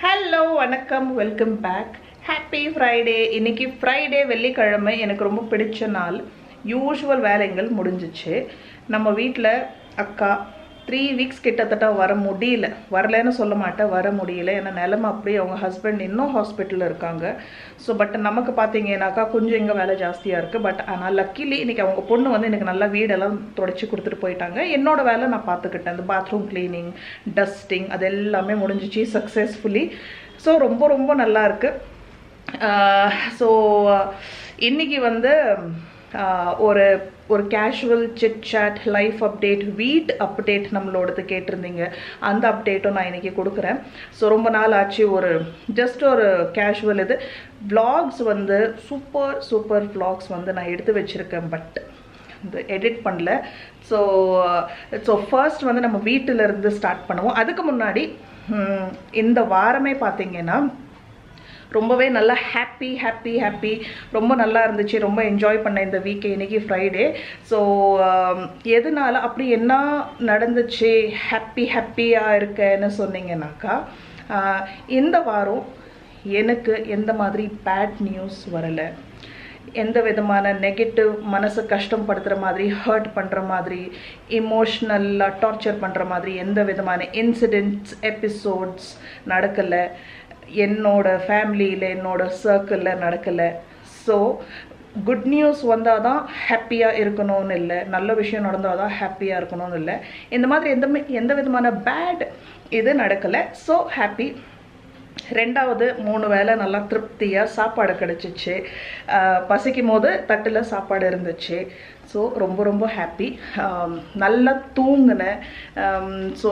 hello வணக்கம் welcome back happy Friday இன்னைக்கு Friday வெள்ளிக்கிழமை எனக்கு ரொம்ப பிடிச்ச நாள் யூஷுவல் வேலைகள் முடிஞ்சிச்சு நம்ம வீட்டில் அக்கா த்ரீ வீக்ஸ் கிட்டத்தட்ட வர முடியல வரலன்னு சொல்ல மாட்டேன் வர முடியல ஏன்னா நிலமை அப்படியே அவங்க ஹஸ்பண்ட் இன்னும் ஹாஸ்பிட்டலில் இருக்காங்க ஸோ பட் நமக்கு பார்த்தீங்கன்னாக்கா கொஞ்சம் இங்கே வேலை ஜாஸ்தியாக இருக்குது பட் ஆனால் லக்கிலி இன்றைக்கி அவங்க பொண்ணு வந்து எனக்கு நல்லா வீடெல்லாம் தொடச்சி கொடுத்துட்டு போயிட்டாங்க என்னோட வேலை நான் பார்த்துக்கிட்டேன் அந்த பாத்ரூம் க்ளீனிங் டஸ்டிங் அது எல்லாமே முடிஞ்சிச்சு சக்ஸஸ்ஃபுல்லி ஸோ ரொம்ப ரொம்ப நல்லா இருக்குது ஸோ இன்னைக்கு வந்து ஆஹ், ஒரு ஒரு casual chit chat life update வீட் அப்டேட் நம்மளோடது கேட்டிருந்தீங்க அந்த அப்டேட்டும் நான் இன்னைக்கு கொடுக்குறேன் ஸோ ரொம்ப நாள் ஆச்சு ஒரு ஜஸ்ட் ஒரு கேஷுவல் இது vlogs வந்து சூப்பர் சூப்பர் vlogs வந்து நான் எடுத்து வச்சுருக்கேன் பட் இந்த எடிட் பண்ணல ஸோ ஸோ ஃபர்ஸ்ட் வந்து நம்ம வீட்டில இருந்து ஸ்டார்ட் பண்ணுவோம் அதுக்கு முன்னாடி ஹம், இந்த வாரமே பார்த்தீங்கன்னா ரொம்பவே நல்லா ஹாப்பி ஹாப்பி ஹாப்பி ரொம்ப நல்லா இருந்துச்சு ரொம்ப என்ஜாய் பண்ணேன் இந்த வீக்கே இன்னைக்கு ஃப்ரைடே ஸோ எதனால அப்படி என்ன நடந்துச்சு ஹாப்பி ஹாப்பியாக இருக்கேன்னு சொன்னீங்கன்னாக்கா ஆஹ், இந்த வாரம் எனக்கு எந்த மாதிரி பேட் நியூஸ் வரலை எந்த விதமான நெகட்டிவ் மனசை கஷ்டப்படுத்துகிற மாதிரி ஹர்ட் பண்ணுற மாதிரி இமோஷ்னலாக டார்ச்சர் பண்ணுற மாதிரி எந்த விதமான இன்சிடென்ட்ஸ் எபிசோட்ஸ் நடக்கலை என்னோட ஃபேமிலியில் என்னோட சர்க்கிளில் நடக்கலை ஸோ குட் நியூஸ் வந்தால் தான் ஹாப்பியாக இருக்கணும்னு இல்லை நல்ல விஷயம் நடந்தால் தான் ஹாப்பியாக இருக்கணும்னு இல்லை இந்த மாதிரி எந்த மே- எந்த விதமான பேட் இது நடக்கலை ஸோ ஹாப்பி ரெண்டாவது மூணு வேளை நல்லா திருப்தியாக சாப்பாடு கிடச்சிச்சு பசிக்கும் போது தட்டில் சாப்பாடு இருந்துச்சு ஸோ ரொம்ப ரொம்ப ஹாப்பி நல்லா தூங்கினேன் ஸோ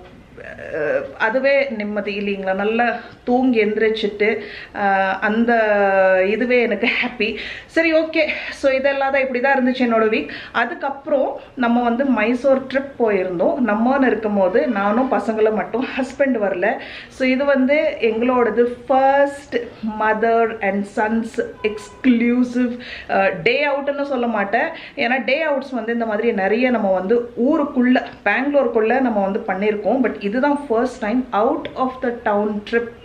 அதுவே நிம்மதி இல்லைங்களா நல்லா தூங்கி எந்திரிச்சிட்டு ஆஹ், அந்த இதுவே எனக்கு ஹாப்பி சரி ஓகே ஸோ இதெல்லாம் தான் இப்படி தான் இருந்துச்சு என்னோட வீக் அதுக்கப்புறம் நம்ம வந்து மைசூர் ட்ரிப் போயிருந்தோம் நம்மன்னு இருக்கும்போது நானும் பசங்களும் மட்டும் ஹஸ்பண்ட் வரல ஸோ இது வந்து எங்களோடது first mother and sons exclusive day அவுட்னு சொல்ல மாட்டேன் ஏன்னா டே அவுட்ஸ் வந்து இந்த மாதிரி நிறைய நம்ம வந்து ஊருக்குள்ள பெங்களூருக்குள்ள நம்ம வந்து பண்ணியிருக்கோம் பட் இதுதான் first time out of the town trip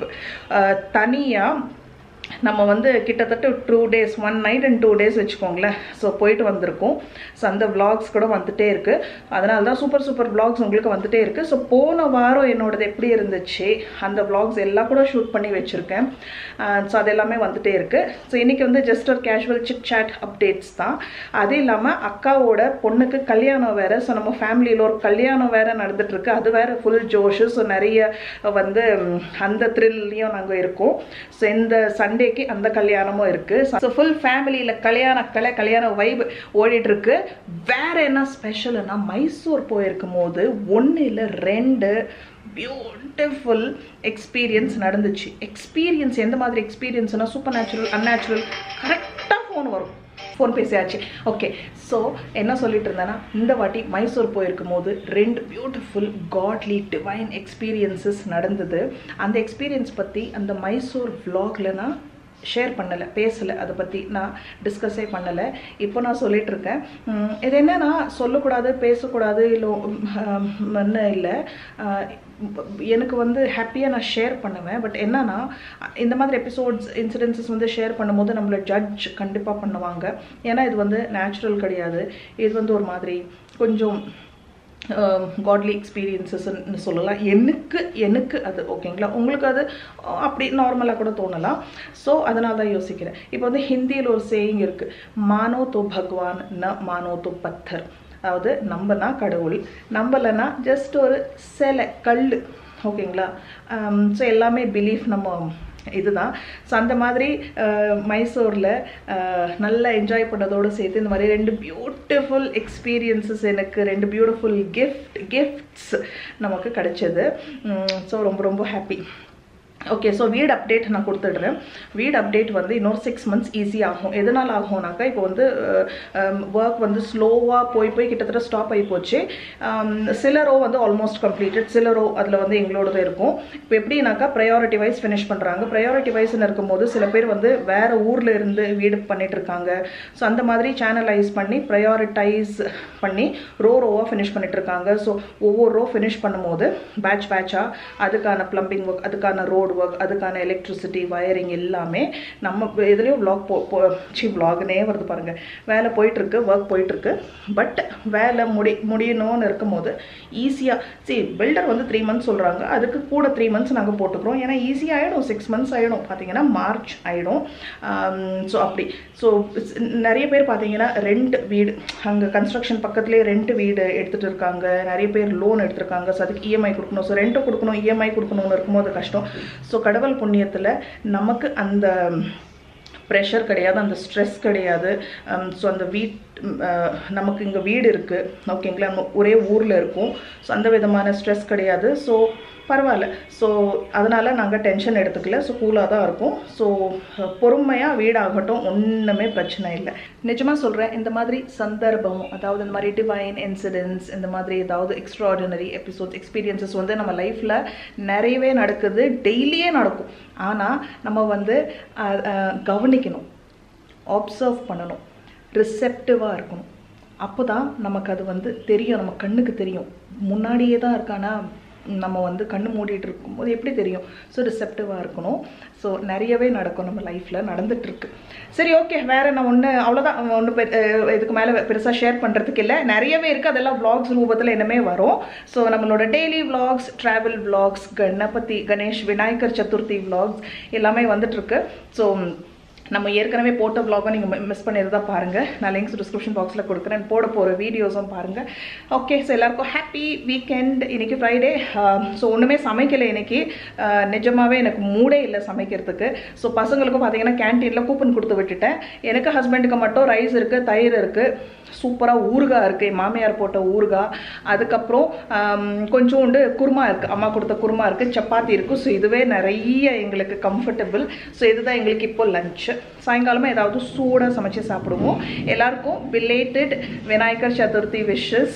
தனியாக நம்ம வந்து கிட்டத்தட்ட two days one night and two days வச்சுக்கோங்களேன் ஸோ போயிட்டு வந்திருக்கோம் ஸோ அந்த vlogs கூட வந்துட்டே இருக்கு அதனால தான் சூப்பர் சூப்பர் vlogs உங்களுக்கு வந்துட்டே இருக்கு ஸோ போன வாரம் என்னோடது எப்படி இருந்துச்சு அந்த vlogs எல்லாம் கூட ஷூட் பண்ணி வச்சுருக்கேன் ஸோ அது எல்லாமே வந்துட்டே இருக்கு ஸோ இன்னைக்கு வந்து ஜஸ்ட் ஒரு கேஷுவல் சிட் சாட் அப்டேட்ஸ் தான் அது இல்லாமல் அக்காவோட பொண்ணுக்கு கல்யாணம் வேற ஸோ நம்ம ஃபேமிலியில் ஒரு கல்யாணம் வேற நடந்துட்டு இருக்கு அது வேற ஃபுல் ஜோஷு ஸோ நிறைய வந்து ம், அந்த த்ரில்லையும் நாங்கள் இருக்கோம் ஸோ இந்த சண்டேக்கு அந்த கல்யாணமும் இருக்கு ஸோ ஃபுல் ஃபேமிலியில் கல்யாண கலை கல்யாண வைப் ஓடிட்டு இருக்கு வேற என்ன ஸ்பெஷல்னா மைசூர் போயிருக்கும் போது ஒன்று இல்லை ரெண்டு பியூட்டிஃபுல் எக்ஸ்பீரியன்ஸ் நடந்துச்சு எக்ஸ்பீரியன்ஸ் எந்த மாதிரி எக்ஸ்பீரியன்ஸ்னா சூப்பர் நேச்சுரல் அன்நேச்சுரல் கரெக்டாக ஃபோன் வரும் ஃபோன் பேசியாச்சு ஓகே ஸோ என்ன சொல்லிட்டு இருந்தேன்னா இந்த வாட்டி மைசூர் போயிருக்கும் போது ரெண்டு பியூட்டிஃபுல் காட்லி டிவைன் எக்ஸ்பீரியன்சஸ் நடந்தது அந்த எக்ஸ்பீரியன்ஸ் பற்றி அந்த மைசூர் vlogல நான் ஷேர் பண்ணலை பேசலை அதை பற்றி நான் டிஸ்கஸே பண்ணலை இப்போ நான் சொல்லிட்டு இருக்கேன் உம், இது என்னன்னா சொல்லக்கூடாது பேசக்கூடாது இல்லை இல்லை ஆஹ், எனக்கு வந்து ஹாப்பியாக நான் ஷேர் பண்ணுவேன் பட் என்னன்னா இந்த மாதிரி எபிசோட்ஸ் இன்சிடென்சஸ் வந்து ஷேர் பண்ணும்போது நம்மளை ஜட்ஜ் கண்டிப்பாக பண்ணுவாங்க ஏன்னா இது வந்து நேச்சுரல் கிடையாது இது வந்து ஒரு மாதிரி கொஞ்சம் காட்லி எக்ஸ்பீரியன்சஸ்ன்னு சொல்லலாம் எனக்கு எனக்கு அது ஓகேங்களா உங்களுக்கு அது அஹ், அப்படி நார்மலாக கூட தோணலாம் ஸோ அதனால தான் யோசிக்கிறேன் இப்போ வந்து ஹிந்தியில் ஒரு சேயிங் இருக்குது மானோ தோ பகவான் ந மானோ தோ பத்தர் அதாவது நம்பனா கடவுள் நம்பலைன்னா ஜஸ்ட் ஒரு சிலை கல் ஓகேங்களா ஸோ எல்லாமே பிலீஃப் நம்ம இதுதான் ஸோ அந்த மாதிரி மைசூரில் நல்லா என்ஜாய் பண்ணதோடு சேர்த்து இந்த மாதிரி ரெண்டு பியூட்டிஃபுல் எக்ஸ்பீரியன்சஸ் எனக்கு ரெண்டு பியூட்டிஃபுல் கிஃப்ட் கிஃப்ட்ஸ் நமக்கு கிடைச்சது ஸோ ரொம்ப ரொம்ப ஹாப்பி ஓகே ஸோ வீடு அப்டேட் நான் கொடுத்துடுறேன் வீடு அப்டேட் வந்து இன்னொரு சிக்ஸ் மந்த்ஸ் ஈஸி ஆகும் எதனால் ஆகும்னாக்கா இப்போ வந்து ஒர்க் வந்து ஸ்லோவாக போய் போய் கிட்டத்தட்ட ஸ்டாப் ஆகி போச்சு um, சில ரோ வந்து ஆல்மோஸ்ட் கம்ப்ளீட்டட் சில ரோ அதில் வந்து எங்களோடது இருக்கும் இப்போ எப்படின்னாக்கா ப்ரையாரிட்டி வைஸ் ஃபினிஷ் பண்ணுறாங்க ப்ரையாரிட்டி வைஸ்னு இருக்கும்போது சில பேர் வந்து வேறு ஊரில் இருந்து வீடு பண்ணிட்டு இருக்காங்க ஸோ அந்த மாதிரி சேனலைஸ் பண்ணி ப்ரையாரிட்டைஸ் பண்ணி ரோ ரோவாக ஃபினிஷ் பண்ணிட்டு இருக்காங்க ஸோ ஒவ்வொரு ரோ ஃபினிஷ் பண்ணும்போது பேட்ச் பேட்சாக அதுக்கான ப்ளம்பிங் ஒர்க் அதுக்கான ரோடு ரோட் ஒர்க் அதுக்கான எலக்ட்ரிசிட்டி வயரிங் எல்லாமே நம்ம இதுலேயும் vlog போ போ சி vlogனே வருது பாருங்கள் வேலை போயிட்டுருக்கு ஒர்க் போயிட்டுருக்கு பட் வேலை முடி முடியணும்னு இருக்கும்போது ஈஸியாக சரி பில்டர் வந்து த்ரீ மந்த்ஸ் சொல்கிறாங்க அதுக்கு கூட த்ரீ மந்த்ஸ் நாங்கள் போட்டுக்கிறோம் ஏன்னா ஈஸியாக ஆகிடும் சிக்ஸ் மந்த்ஸ் ஆகிடும் பார்த்தீங்கன்னா மார்ச் ஆகிடும் ஸோ அப்படி ஸோ நிறைய பேர் பார்த்தீங்கன்னா ரெண்ட் வீடு அங்கே கன்ஸ்ட்ரக்ஷன் பக்கத்துலேயே ரெண்ட் வீடு எடுத்துகிட்டு இருக்காங்க நிறைய பேர் லோன் எடுத்திருக்காங்க ஸோ அதுக்கு இஎம்ஐ கொடுக்கணும் ஸோ ரெண்ட்டு கொடுக்கணும் இஎம்ஐ கொடுக்கணும்னு இருக்கும்போது கஷ்டம் ஸோ கடவுள் புண்ணியத்தில் நமக்கு அந்த ப்ரெஷர் கிடையாது அந்த ஸ்ட்ரெஸ் கிடையாது ஸோ அந்த வீட் ம், அஹ், நமக்கு இங்கே வீடு இருக்குது ஓகேங்களா நம்ம ஒரே ஊரில் இருக்கோம் ஸோ அந்த விதமான ஸ்ட்ரெஸ் கிடையாது ஸோ பரவாயில்ல ஸோ அதனால் நாங்கள் டென்ஷன் எடுத்துக்கல ஸோ கூலாக தான் இருக்கும் ஸோ பொறுமையாக வீடாகட்டும் ஒன்றுமே பிரச்சனை இல்லை நிஜமாக சொல்கிறேன் இந்த மாதிரி சந்தர்ப்பம் அதாவது இந்த மாதிரி டிவைன் இன்சிடென்ட்ஸ் இந்த மாதிரி ஏதாவது எக்ஸ்ட்ராடினரி எபிசோட்ஸ் எக்ஸ்பீரியன்சஸ் வந்து நம்ம லைஃப்பில் நிறையவே நடக்குது டெய்லியே நடக்கும் ஆனால் நம்ம வந்து அஹ், அஹ், கவனிக்கணும் ஆப்சர்வ் பண்ணணும் ரிசெப்டிவாக இருக்கணும் அப்போ தான் நமக்கு அது வந்து தெரியும் நம்ம கண்ணுக்கு தெரியும் முன்னாடியே தான் இருக்கானா நம்ம வந்து கண்ணு மூடிட்டு இருக்கும்போது எப்படி தெரியும் ஸோ ரிசெப்டிவாக இருக்கணும் ஸோ நிறையவே நடக்கும் நம்ம லைஃப்பில் நடந்துட்டுருக்கு சரி ஓகே வேறு நான் ஒன்று அவ்வளோதான் ஒன்று இதுக்கு மேலே பெருசாக ஷேர் பண்ணுறதுக்கு இல்லை நிறையவே இருக்குது அதெல்லாம் vlogs ரூபத்தில் என்னமே வரும் ஸோ நம்மளோட daily vlogs travel vlogs Ganapati Ganesh Vinayagar Chaturthi vlogs எல்லாமே வந்துட்டுருக்கு ஸோ நம்ம ஏற்கனவே போட்ட vlog-அ நீங்கள் மிஸ் பண்ணியிருந்தா பாருங்கள் நான் லிங்க்ஸ் டிஸ்கிரிப்ஷன் பாக்ஸில் கொடுக்குறேன் போட போகிற வீடியோஸும் பாருங்கள் ஓகே ஸோ எல்லாருக்கும் ஹாப்பி வீக்கெண்ட் இன்னைக்கு ஃப்ரைடே ஸோ ஒன்றுமே சமைக்கலை இன்னைக்கு ஆஹ் நிஜமாவே எனக்கு மூடே இல்லை சமைக்கிறதுக்கு ஸோ பசங்களுக்கும் பார்த்தீங்கன்னா கேன்டீனில் கூப்பன் கொடுத்து விட்டுட்டேன் எனக்கு ஹஸ்பண்டுக்கு மட்டும் ரைஸ் இருக்குது தயிர் இருக்குது சூப்பராக ஊறுகாய் இருக்குது என் மாமியார் போட்ட ஊறுகாய் அதுக்கப்புறம் ஆம், கொஞ்சோண்டு குருமா இருக்குது அம்மா கொடுத்த குருமா இருக்குது சப்பாத்தி இருக்குது ஸோ இதுவே நிறைய எங்களுக்கு கம்ஃபர்டபுள் ஸோ இதுதான் எங்களுக்கு இப்போ லஞ்சு சாயங்காலமாக ஏதாவது சூடாக சமைச்சு சாப்பிடுவோம் எல்லாருக்கும் belated Vinayagar Chaturthi wishes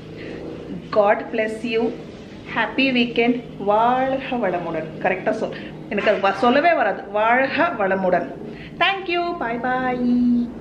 god bless you happy weekend வாழ்க வளமுடன் கரெக்டாக சொல் எனக்கு அது வ- சொல்லவே வராது வாழ்க வளமுடன் தேங்க்யூ பாய் பாய்